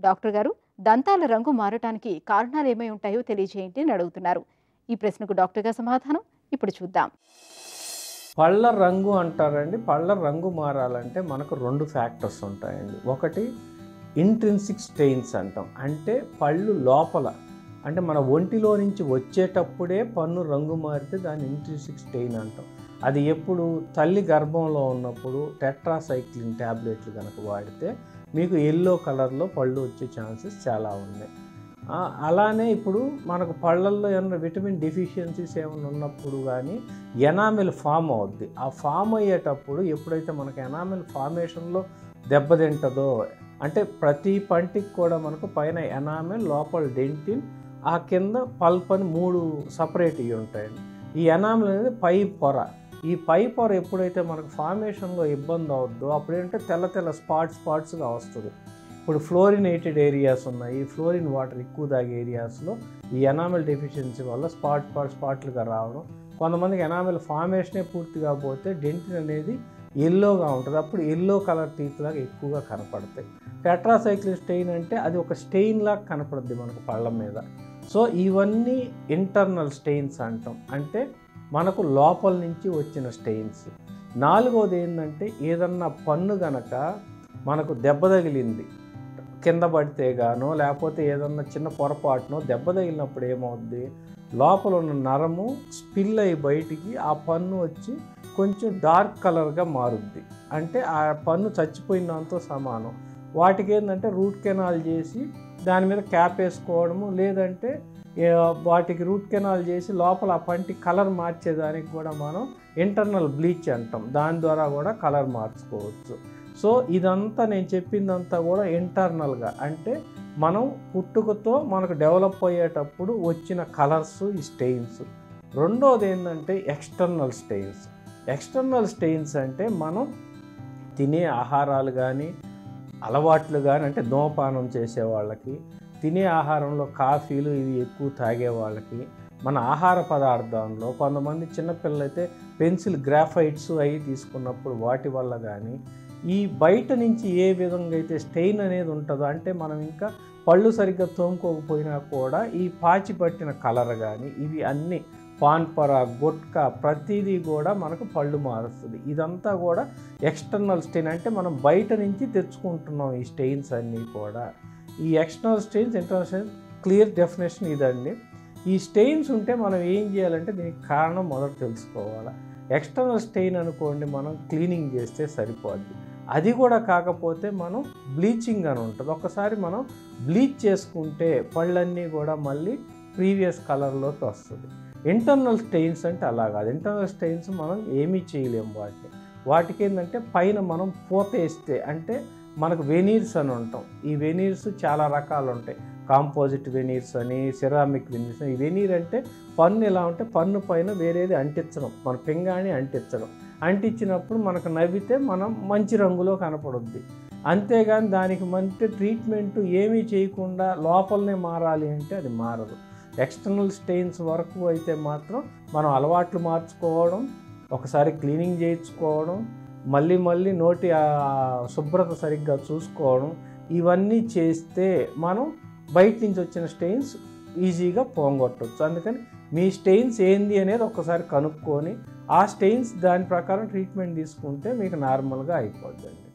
doctor గారు దంతాల రంగు మారటానికి కారణాలు ఏమై ఉంటాయో తెలియజేయండి అని అడుగుతున్నారు ఈ ప్రశ్నకు డాక్టర్ గారి సమాధానం ఇప్పుడు చూద్దాం పళ్ళ రంగు అంటారండి పళ్ళ రంగు మారాలంటే మనకు రెండు ఫ్యాక్టర్స్ ఉంటాయండి ఒకటి ఇంట్రిన్సిక్ స్టెయిన్స్ అంటాం అంటే పళ్ళు లోపల అంటే మన ఒంటిలో నుంచి వచ్చేటప్పుడే పన్ను రంగు మారితే దాన్ని ఇంట్రిన్సిక్ స్టెయిన్ అంటాం అది ఎప్పుడు తల్లి గర్భంలో ఉన్నప్పుడు టెట్రాసైక్లిన్ ట్యాబ్లెట్లు కనుక వాడితే మీకు ఎల్లో కలర్లో పళ్ళు వచ్చే ఛాన్సెస్ చాలా ఉన్నాయి ఆ, అలానే ఇప్పుడు మనకు పళ్ళల్లో ఏమైనా విటమిన్ డెఫిషియన్సీస్ ఏమైనా ఉన్నప్పుడు కానీ ఎనామిల్ ఫామ్ అవుద్ది ఆ ఫామ్ అయ్యేటప్పుడు ఎప్పుడైతే మనకు ఎనామిల్ ఫార్మేషన్లో దెబ్బతింటుందో అంటే ప్రతి పంటికి కూడా మనకు పైన ఎనామిల్ లోపల డెంటిన్ ఆ కింద పల్ప్ అని మూడు సపరేట్ ఇవి ఉంటాయండి ఈ ఎనామిల్ అనేది పై పొర ఈ పై పొర ఎప్పుడైతే మనకు ఫార్మేషన్లో ఇబ్బంది అవుద్దో అప్పుడేంటే తెల్ల తెల్ల స్పాట్ స్పాట్స్గా వస్తుంది ఇప్పుడు ఫ్లోరినేటెడ్ ఏరియాస్ ఉన్నాయి ఫ్లోరిన్ వాటర్ ఎక్కువ తాగే ఏరియాస్లో ఈ ఎనామిల్ డెఫిషియన్సీ వల్ల స్పాట్ స్పాట్ స్పాట్లుగా రావడం కొంతమందికి ఎనామిల్ ఫార్మేషనే పూర్తిగా పోతే డెంటిన్ అనేది ఎల్లోగా ఉంటుంది అప్పుడు ఎల్లో కలర్ టీత్ లాగా ఎక్కువగా కనపడతాయి టెట్రాసైక్లిన్ స్టెయిన్ అంటే అది ఒక స్టెయిన్ లాగా కనపడుద్ది మనకు పళ్ళ మీద సో ఇవన్నీ ఇంటర్నల్ స్టెయిన్స్ అంటాం అంటే మనకు లోపల నుంచి వచ్చిన స్టెయిన్స్ నాలుగవది ఏంటంటే ఏదన్నా పన్ను గనక మనకు దెబ్బ తగిలింది కింద పడితే గానో లేకపోతే ఏదన్నా చిన్న పొరపాటునో దెబ్బ తగిలినప్పుడు ఏమవుద్ది లోపల ఉన్న నరము స్పిల్ అయ్యి బయటికి ఆ పన్ను వచ్చి కొంచెం డార్క్ కలర్గా మారుద్ది అంటే ఆ పన్ను చచ్చిపోయినంతో సమానం వాటికి ఏంటంటే రూట్ కెనాల్ చేసి దాని మీద క్యాప్ వేసుకోవడము లేదంటే ఏ, వాటికి రూట్ కెనాల్ చేసి లోపల ఆ పంటి కలర్ మార్చేదానికి కూడా మనం ఇంటర్నల్ బ్లీచ్ అంటాం దాని ద్వారా కూడా కలర్ మార్చుకోవచ్చు సో ఇదంతా నేను చెప్పిందంతా కూడా ఇంటర్నల్గా అంటే మనం పుట్టుకతో మనకు డెవలప్ అయ్యేటప్పుడు వచ్చిన కలర్స్ ఈ స్టెయిన్స్ రెండోది ఏంటంటే ఎక్స్టర్నల్ స్టెయిన్స్ ఎక్స్టర్నల్ స్టెయిన్స్ అంటే మనం తినే ఆహారాలు కానీ అలవాట్లు కానీ అంటే ధూమపానం చేసే వాళ్ళకి తినే ఆహారంలో కాఫీలు ఇవి ఎక్కువ తాగే వాళ్ళకి మన ఆహార పదార్థంలో కొంతమంది చిన్నపిల్లలు అయితే పెన్సిల్ గ్రాఫైట్స్ అవి తీసుకున్నప్పుడు వాటి వల్ల కానీ ఈ బయట నుంచి ఏ విధంగా అయితే స్టెయిన్ అనేది ఉంటుందో అంటే మనం ఇంకా పళ్ళు సరిగ్గా తోముకోకపోయినా కూడా ఈ పాచి పట్టిన కలర్ కానీ ఇవి అన్నీ పాన్పర గుట్కా ప్రతిదీ కూడా మనకు పళ్ళు మారుస్తుంది ఇదంతా కూడా ఎక్స్టర్నల్ స్టెయిన్ అంటే మనం బయట నుంచి తెచ్చుకుంటున్నాం ఈ స్టెయిన్స్ అన్నీ కూడా ఈ external stains internal stains clear definition ఇదండి ఈ స్టెయిన్స్ ఉంటే మనం ఏం చేయాలంటే దీనికి కారణం మొదట తెలుసుకోవాలి ఎక్స్టర్నల్ స్టెయిన్ అనుకోండి మనం క్లీనింగ్ చేస్తే సరిపోద్ది అది కూడా కాకపోతే మనం బ్లీచింగ్ అని ఉంటుంది ఒకసారి మనం బ్లీచ్ చేసుకుంటే పళ్ళన్నీ కూడా మళ్ళీ ప్రీవియస్ కలర్లోకి వస్తుంది ఇంటర్నల్ స్టెయిన్స్ అంటే అలా కాదు ఇంటర్నల్ స్టెయిన్స్ మనం ఏమీ చేయలేము వాటిని వాటికి ఏంటంటే పైన మనం పూత వేస్తే అంటే మనకు వెనీర్స్ అని ఉంటాం ఈ వెనీర్స్ చాలా రకాలు ఉంటాయి కాంపోజిట్ వెనీర్స్ అని సిరామిక్ వెనీర్స్ అని ఈ వెనీర్ అంటే పన్ను ఎలా ఉంటే పన్ను పైన వేరేది అంటించడం మన పింగాణి అంటించడం అంటించినప్పుడు మనకు నవ్వితే మనం మంచి రంగులో కనపడుద్ది అంతేగాని దానికి మంచి ట్రీట్మెంట్ ఏమీ చేయకుండా లోపలనే మారాలి అంటే అది మారదు ఎక్స్టర్నల్ స్టెయిన్స్ వరకు అయితే మాత్రం మనం అలవాట్లు మార్చుకోవడం ఒకసారి క్లీనింగ్ చేయించుకోవడం మళ్ళీ మళ్ళీ నోటి ఆ శుభ్రత సరిగ్గా చూసుకోవడం ఇవన్నీ చేస్తే మనం బయట నుంచి వచ్చిన స్టెయిన్స్ ఈజీగా పోంగొట్టవచ్చు అందుకని మీ స్టెయిన్స్ ఏంది అనేది ఒకసారి కనుక్కొని ఆ స్టెయిన్స్ దాని ప్రకారం ట్రీట్మెంట్ తీసుకుంటే మీకు నార్మల్గా అయిపోద్దండి